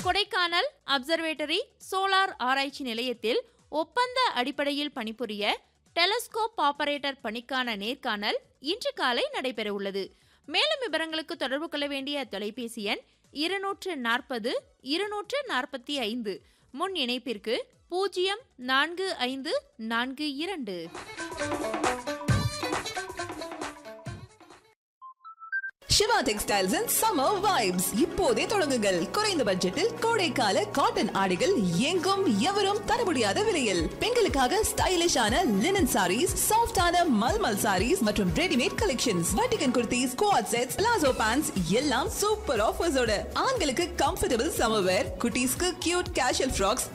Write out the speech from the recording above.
Kodaikanal observatory solar ஆராய்ச்சி நிலையத்தில் ஒப்பந்த அடிப்படையில் பணிபுரிய டெலஸ்கோப் ஆபரேட்டர் பணிக்கான நேர்காணல் இன்று காலை நடைபெறவுள்ளது மேலும் விவரங்களுக்கு தொடர்பு கொள்ள வேண்டிய தொலைபேசி எண் இருநூற்று நாற்பது இருநூற்று நாற்பத்தி ஐந்து முன் இணைப்பிற்கு பூஜ்ஜியம் நான்கு ஐந்து நான்கு இரண்டு Siva textiles and summer vibes இப்போதே தொடங்குங்கள் குறைந்த பட்ஜெட்டில் கோடைக்கால காட்டன் ஆடைகள் எங்கும் எவரும் தர முடியாத விலையில் பெண்களுக்காக ஸ்டைலிஷான லினன் சாரீஸ் சாஃப்டான மல்மல் சாரீஸ் மற்றும் ரெடிமேட் கலெக்ஷன்ஸ் வட்டிகன் kurtis quad sets palazzo pants எல்லாம் சூப்பர் ஆஃபர்ஸோட ஆண்களுக்கு கம்ஃபர்டபுள் சம்மர் வேர் குட்டீஸ்க்கு கியூட் கேஷுவல் ஃப்ராக்ஸ்